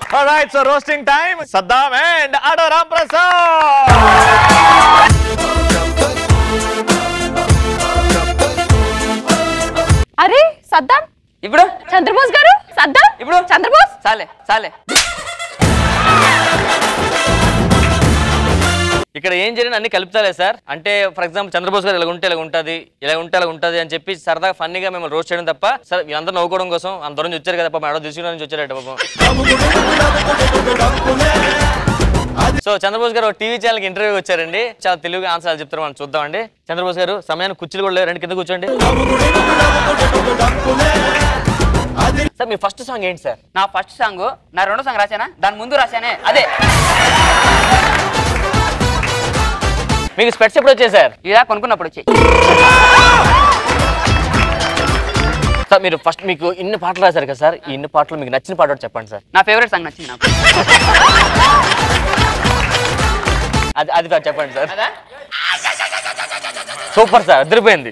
Alright, so roasting time. Saddam and Adoram Prasad. అరే సద్దాం ఇప్పుడు చంద్రబోస్ గారు సద్దాం ఇప్పుడు చంద్రబోస్ చాలే చాలే ఇక్కడ ఏం జరిగిన అన్ని కలుపుతాలే సార్ అంటే ఫర్ ఎగ్జాంపుల్ చంద్రబోస్ గారు ఇలా ఉంటే ఇలా ఉంటుంది ఇలా ఉంటే ఇలా ఉంటుంది అని చెప్పి సరదాగా ఫన్నీగా మేము రోస్ట్ చేయడం తప్ప సార్ వీళ్ళందరూ నవ్వుకోవడం కోసం అంత దూరం నుంచి వచ్చారు కదా పాపం ఎడో తీసుకున్న నుంచి వచ్చారట పాపం సో చంద్రబోస్ గారు టీవీ ఛానల్కి ఇంటర్వ్యూ వచ్చారండి చాలా తెలుగుగా ఆన్సర్ చెప్తారు మనం చూద్దామండి చంద్రబోస్ గారు సమయానికి కుర్చీలు కూడా లేవు రెండు కింద కూర్చోండి సార్ మీ ఫస్ట్ సాంగ్ ఏంటి సార్ నా ఫస్ట్ సాంగ్ నా రెండో సాంగ్ రాశానా దాని ముందు రాశానే అదే మీకు స్పెట్స్ ఎప్పుడు వచ్చాయి సార్ ఇలా కొనుక్కున్నప్పుడు వచ్చాయి సార్ మీరు ఫస్ట్ మీకు ఇన్ని పాటలు రాశారు కదా సార్ ఈ ఇన్ని పాటలు మీకు నచ్చిన పాట ఒకటి చెప్పండి సార్ నా ఫేవరెట్ సాంగ్ నచ్చింది నాకు అది అది సార్ చెప్పండి సార్ అదా సూపర్ సార్ అదిరిపోయింది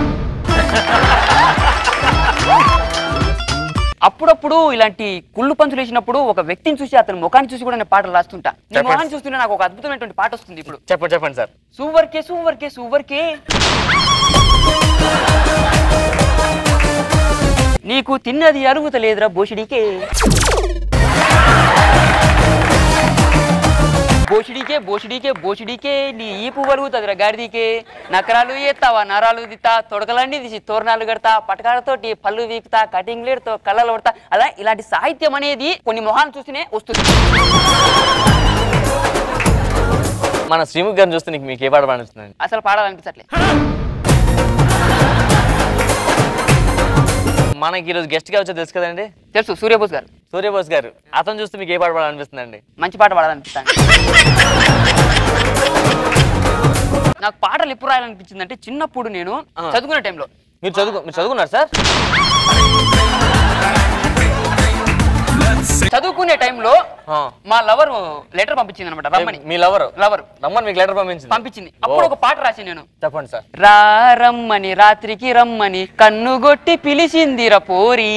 అప్పుడప్పుడు ఇలాంటి కుళ్ళు పంచులు వేసినప్పుడు ఒక వ్యక్తిని చూసి అతని ముఖాన్ని చూసి కూడా నేను పాటలు రాస్తుంటా నీ చెప్పండి. ముఖాన్ని చూస్తుంటే నాకు ఒక అద్భుతమైనటువంటి పాట వస్తుంది ఇప్పుడు చెప్పండి చెప్పండి సార్ సూవర్కే సూవర్కే సూవర్కే నీకు తిన్నది అరుగుతలేదురా బోషిడికే బోషిడికే బోషిడికే బోషిడికే నీ ఈపు వలుగుతుందిరా గాడిదికే నకరాలు ఎత్తావా నరాలు దిత్తా తొడకలన్నీ తీసి తోరణాలు కడతా పటకాలతోటి పళ్ళు వీకుతా కటింగ్ లేడుతో కళ్ళలు పడతా అలా ఇలాంటి సాహిత్యం అనేది కొన్ని మొహాలు చూస్తేనే వస్తుంది మన శ్రీముఖ్ గారిని చూస్తే నీకు మీకు ఏ పాట పాడిస్తుందండి అసలు పాడాలనిపించట్లే మనకి ఈరోజు గెస్ట్ గా వచ్చే తెలుసు కదండి తెలుసు సూర్యబోస్ గారు సూర్యబోస్ గారు అతను చూస్తే మీకు ఏ పాట పాడాలనిపిస్తుందండి మంచి పాట పాడాలనిపిస్తాను నాకు పాటలు ఎప్పుడు రాయాలనిపించింది అంటే చిన్నప్పుడు నేను ఆ. చదువుకునే టైంలో మీరు చదువు మీరు చదువుకున్నారు సార్ చదువుకునే టైంలో ఆ. మా లవర్ లెటర్ పంపించింది అనమాట రమ్మని మీ లవర్ లవర్ రమ్మని మీకు లెటర్ పంపించింది పంపించింది అప్పుడు ఒక పాట రాసి నేను చెప్పండి సార్ రా రమ్మని రాత్రికి రమ్మని కన్నుగొట్టి పిలిచిందిర పోరి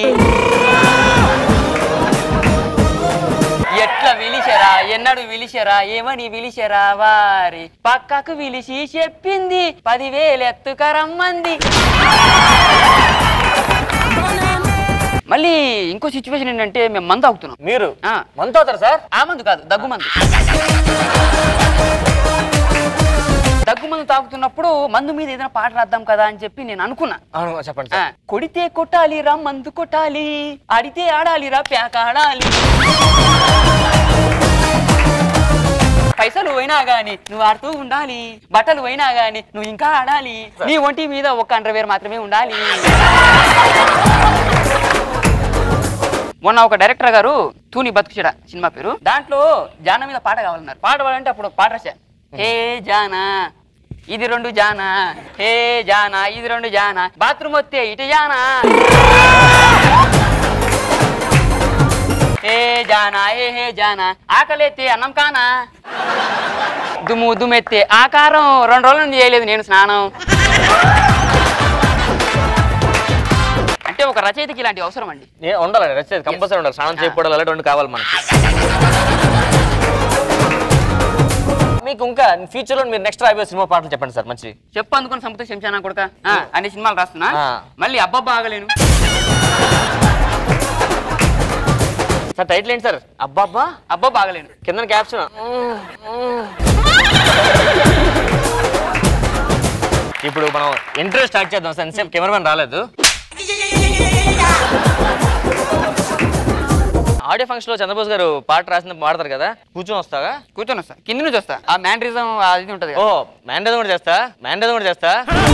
ఎట్లా విలిచెరా ఎన్నడు విలిచెరా ఏమని విలిచెరా వారి పక్కకు విలిచి చెప్పింది పదివేలు ఎత్తుకరమ్మంది మళ్ళీ ఇంకో సిచ్యువేషన్ ఏంటంటే మేము మందు అవుతున్నాం మీరు ఆ. మనతో అవుతారు సార్ ఆ మందు కాదు దగ్గు మందు దగ్గు మందు తాగుతున్నప్పుడు మందు మీద ఏదైనా పాట రాద్దాం కదా అని చెప్పి నేను అనుకున్నా అవును చెప్పండి ఆ, సార్ కొడితే కొట్టాలి రా మందు కొట్టాలి ఆడితే ఆడాలి రా ప్యాక ఆడాలి పైసలు పోయినా గాని నువ్వు ఆడుతూ ఉండాలి బట్టలు పోయినా గాని నువ్వు ఇంకా ఆడాలి నీ ఒంటి మీద ఒక్క అండర్వేర్ మాత్రమే ఉండాలి మొన్న ఒక డైరెక్టర్ గారు తూని బతుకుచెడ సినిమా పేరు దాంట్లో జాన మీద పాట కావాలన్నారు పాట పాడాలంటే అప్పుడు ఒక పాట రాశా హే జానా ఇది రెండు జానా హే జానా ఇది రెండు జానా బాత్రూమ్ వస్తే ఇటు జానా హే జానా ఏ హే జానా ఆకలేస్తే అన్నం కానా దుమ్ము దుమ్మెత్తే ఆకారం రెండు రోజుల నుంచి చేయలేదు నేను స్నానం అంటే ఒక రచయితకి ఇలాంటి అవసరం అండి ఏ- ఉండాలండి రచయిత కంపల్సరీ ఉండాలి స్నానం చేయకపోవడం అలాంటి రెండు కావాలి మనకి మీకు ఇంకా ఫ్యూచర్ లో మీరు నెక్స్ట్ రాబోయే సినిమా పాటలు చెప్పండి సార్ మంచి చెప్పు అందుకొని సంపద శంశానా కొడుక ఆ, అన్ని సినిమాలు రాస్తున్నా ఆ. మళ్ళీ అబ్బబ్బా ఆగలేను సార్ టైటిల్ ఏంటి సార్ అబ్బాబ్బా అబ్బబ్బా ఆగలేను కింద క్యాప్షన్ ఇప్పుడు మనం ఇంటర్వ్యూ స్టార్ట్ చేద్దాం సార్ ఎంతసేపు కెమెరామెన్ రాలేదు ఆడియో ఫంక్షన్ లో చంద్రబోస్ గారు పాట రాసిన పాడతారు కదా కూర్చొని వస్తాగా కూర్చొని వస్తా కింద నుంచి వస్తా ఆ మ్యాండ్రిజం అది ఉంటది ఓ కదా. మ్యాండేజ్ కూడా చేస్తా మ్యాండేజ్ కూడా చేస్తా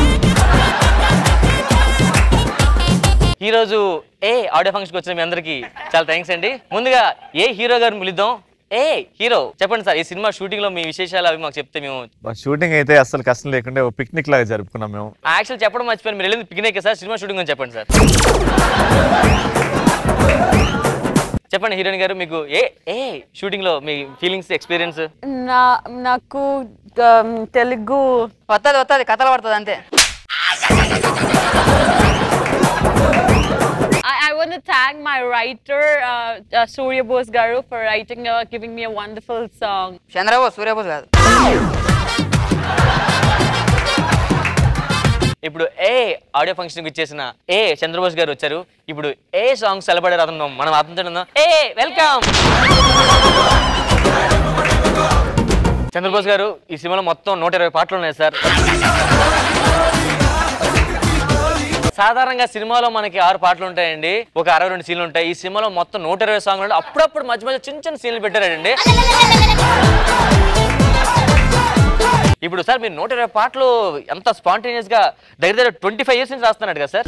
ఈ రోజు ఏ ఆడియో ఫంక్షన్కి వచ్చిన మీ అందరికి చాలా థ్యాంక్స్ అండి ముందుగా ఏ హీరో గారిని పిలుద్దాం ఏ హీరో చెప్పండి సార్ ఈ సినిమా షూటింగ్ లో మీ విశేషాలు అవి మాకు చెప్తే మేము షూటింగ్ అయితే అస్సలు కష్టం లేకుండా ఒక పిక్నిక్ లాగా జరుపుకున్నాం మేము యాక్చువల్ చెప్పడం మర్చిపోయాను మీరు వెళ్ళింది పిక్నిక్ సార్ సినిమా షూటింగ్ అని చెప్పండి సార్ చెప్పండి హీరోయిన్ గారు మీకు ఏ ఏ షూటింగ్ లో మీ ఫీలింగ్స్ ఎక్స్పీరియన్స్ నా నాకు um, తెలుగు వస్తుంది వస్తుంది కథలు పడుతుంది అంతే I, I want to thank my my writer, uh, uh, Surya Bose Garu, for writing, uh, giving me a wonderful song. Chandrabose సూర్యబోస్ కాదు ఇప్పుడు ఏ ఆడియో ఫంక్షన్ ఇచ్చేసిన ఏ చంద్రబోస్ గారు వచ్చారు ఇప్పుడు ఏ సాంగ్స్ సెలబడారు అతను మనం అతను ఏ వెల్కమ్ చంద్రబోస్ గారు ఈ సినిమాలో మొత్తం నూట ఇరవై పాటలు ఉన్నాయి సార్ సాధారణంగా సినిమాలో మనకి ఆరు పాటలు ఉంటాయండి ఒక అరవై రెండు సీన్లు ఉంటాయి ఈ సినిమాలో మొత్తం నూట ఇరవై సాంగ్లు ఉంటాయి అప్పుడప్పుడు మధ్య మధ్య చిన్న చిన్న సీన్లు పెట్టారండి ఇప్పుడు సార్ మీరు నూట ఇరవై పాటలు ఎంత స్పాంటేనియస్ గా దగ్గర దగ్గర ట్వంటీ ఫైవ్ ఇయర్స్ నుంచి రాస్తున్నట్టు కదా సార్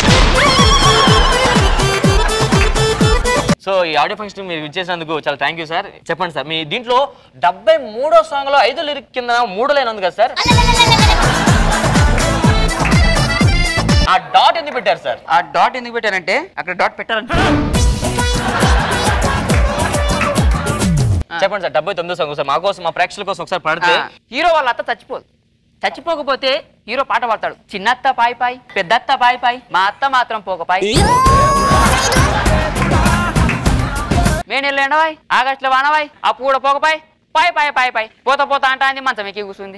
సో ఈ ఆడియో ఫంక్షన్ మీరు ఇచ్చేసినందుకు చాలా థ్యాంక్ యూ సార్ చెప్పండి సార్ మీ దీంట్లో డెబ్బై మూడో సాంగ్ లో ఐదు లిరిక్ కింద మూడు లైన్ ఉంది కదా సార్ ఆ డాట్ ఎందుకు పెట్టారు సార్ ఆ డాట్ ఎందుకు పెట్టారంటే అక్కడ డాట్ పెట్టారంట చెప్పండి సార్ డెబ్బై తొమ్మిదో సాంగ్ సార్ మా కోసం మా ప్రేక్షకుల కోసం ఒకసారి పడితే హీరో వాళ్ళ అత్త చచ్చిపోదు చచ్చిపోకపోతే హీరో పాట పాడతాడు చిన్నత్త పాయ్ పాయ్ పెద్దత్త పాయ్ పాయ్ మా అత్త మాత్రం పోకపాయ్ మే నెలలో ఎండవాయ్ ఆగస్టులో వానవాయ్ అప్పు కూడా పోకపాయ్ పాయ్ పాయ్ పాయ్ పాయ్ పోత పోత అంటా అంది మంచం ఎక్కి కూర్చుంది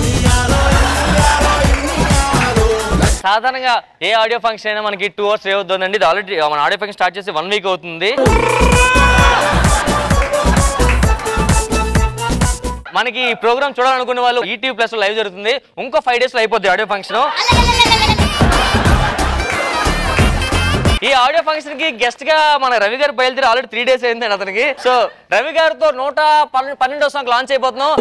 సాధారణంగా ఏ ఆడియో ఫంక్షన్ అయినా మనకి టూ అవర్స్ అవుతుందండి ఇది ఆల్రెడీ మన ఆడియో ఫంక్షన్ స్టార్ట్ చేసి వన్ వీక్ అవుతుంది మనకి ఈ ప్రోగ్రామ్ చూడాలనుకునే వాళ్ళు ఈటీవీ ప్లస్ లైవ్ జరుగుతుంది ఇంకో ఫైవ్ డేస్ లో అయిపోద్ది ఆడియో ఫంక్షన్ ఈ ఆడియో ఫంక్షన్ కి గెస్ట్ గా మన రవి గారు బయలుదేరి ఆల్రెడీ త్రీ డేస్ అయిందండి అతనికి సో రవి గారితో నూట పన్నెండు పన్నెండో సాంగ్ లాంచ్ అయిపోతున్నాం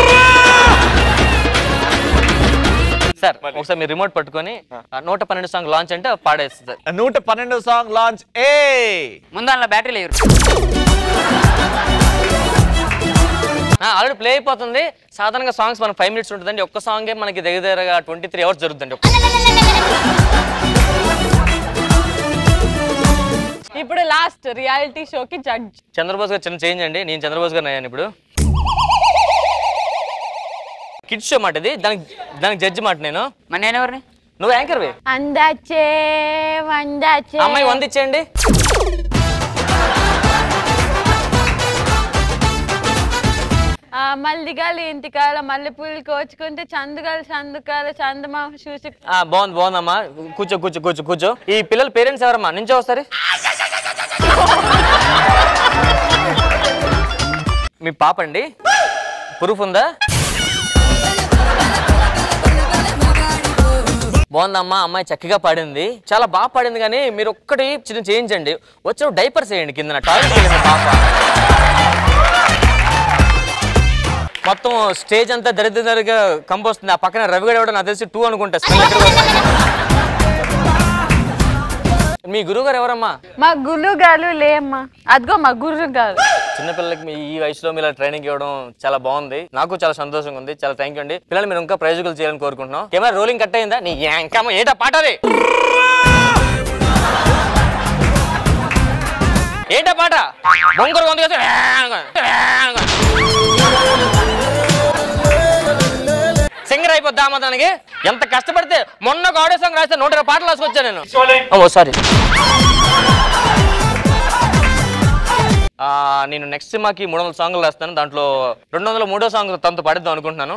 సార్ ఒకసారి మీరు రిమోట్ పట్టుకొని ఆ నూట పన్నెండు సాంగ్ లాంచ్ అంటే పాడేస్తుంది సార్ నూట పన్నెండు సాంగ్ లాంచ్ ఏ ముందు అందులో బ్యాటరీ లేరు ఆల్రెడీ ప్లే అయిపోతుంది సాధారణంగా సాంగ్స్ మనకి ఫైవ్ మినిట్స్ ఉంటుందండి ఒక్క సాంగే మనకి దగ్గర దగ్గరగా ట్వంటీ త్రీ అవర్స్ జరుగుతుంది ఇప్పుడు లాస్ట్ రియాలిటీ షోకి జడ్జ్ చంద్రబోస్ గారు చిన్న చేంజ్ అండి నేను చంద్రబోస్ గారు అయ్యాను ఇప్పుడు కిడ్స్ షో మాట ఇది దానికి దానికి జడ్జి మాట నేను మరి నేను ఎవరిని నువ్వు యాంకర్ వే అందాచే వందాచే అమ్మాయి వంద ఇచ్చేయండి ఆ మల్లిగాలి ఇంటికాల మల్లెపూలు కోచుకుంటే చందుగాల చందుకాల చందమామ చూసి ఆ, బాగుంది బాగుందమ్మా కూర్చో కూర్చో కూర్చో కూర్చో ఈ పిల్లల పేరెంట్స్ ఎవరమ్మా నుంచో వస్తారు మీ పాప అండి ప్రూఫ్ ఉందా బాగుందమ్మా అమ్మాయి చక్కగా పాడింది చాలా బాగా పాడింది కానీ మీరు ఒక్కటి చిన్న చేయించండి వచ్చి డైపర్స్ వేయండి కింద టాయిలెట్ వేయండి పాప మొత్తం స్టేజ్ అంతా దరిద్రంగా కంపోస్తుంది ఆ పక్కన రవిగడ ఎవడో నాకు తెలిసి టూ అనుకుంటా స్మెల్ ఎక్కడ వస్తుంది. మీ గురువు గారు ఎవరమ్మా మా గురుగాలు లేమ్మా అదిగో మా గురుగాలు చిన్నపిల్లలకి మీ ఈ వయసులో మీరు ట్రైనింగ్ ఇవ్వడం చాలా బాగుంది నాకు చాలా సంతోషంగా ఉంది చాలా థ్యాంక్ యూ అండి పిల్లలు మీరు ఇంకా ప్రయోజకులు చేయాలని కోరుకుంటున్నాం కెమెరా రోలింగ్ కట్ అయిందా నీ ఇంకా ఏటా పాట అది ఏంటా పాట బొంగరు వంద సింగర్ అయిపోద్దా అమ్మ దానికి ఎంత కష్టపడితే మొన్న ఒక ఆడియో సాంగ్ రాస్తే నూట ఇరవై పాటలు రాసుకొచ్చాను నేను ఓ సారీ నేను నెక్స్ట్ సినిమాకి మూడు వందల సాంగ్లు రాస్తాను దాంట్లో రెండు వందల మూడో సాంగ్ తనతో పాడిద్దాం అనుకుంటున్నాను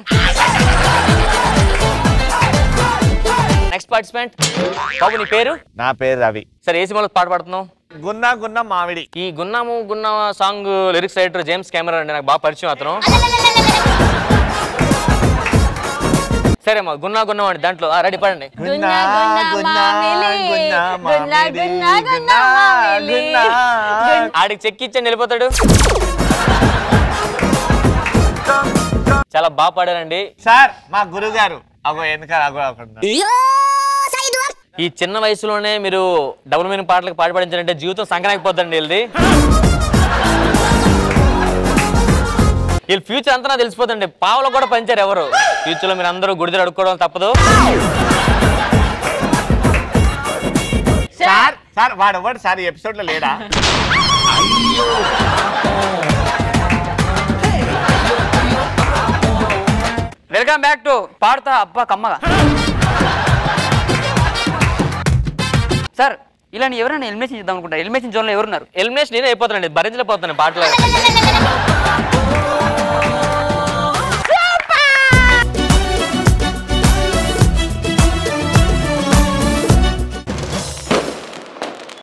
నెక్స్ట్ పార్టిసిపెంట్ బాబు నీ పేరు నా పేరు రవి సరే ఏ సినిమాలో పాట పాడుతున్నావు గున్నా గున్నా మామిడి ఈ గున్నాము గున్నా song lyrics writer James camera అండి నాకు బాగా పరిచయం అతను సరే అమ్మా గున్నా గున్నా అండి దాంట్లో రెడీ పాడండి గున్నా గున్నా, గున్నా మామిడి. గున్నా గున్నా, మామిడి గున్నా, గున్నా, గున్నా మామిడి. గున్నా ఆడికి చెక్ ఇచ్చండి వెళ్ళిపోతాడు చాలా బాగా పాడారండి సార్ మా గురుగారు అగో వెనకాల అగో అక్కడ ఉన్నారు. ఈ చిన్న వయసులోనే మీరు డబుల్ మీనింగ్ పాటలకు పాట పాడించారంటే జీవితం సంకనాకపోద్దండి వీళ్ళది వీళ్ళ ఫ్యూచర్ అంతా నాకు తెలిసిపోతుంది పావులో కూడా పంచారు ఎవరు ఫ్యూచర్ లో మీరు అందరూ గుడిదలు అడుక్కోవడం తప్పదు సార్ సార్ వాడు ఎవడు సార్ ఈ ఎపిసోడ్ లో లేడా వెల్కమ్ బ్యాక్ టు పాడుతా అబ్బా కమ్మగా సార్ ఇలా ఎవరైనా ఎలిమినేషన్ చేద్దాం అనుకుంటారు ఎలిమినేషన్ జోన్లో ఎవరున్నారు ఎలిమినేషన్ నేనే అయిపోతానండి భరించలేకపోతున్నాను పాటలో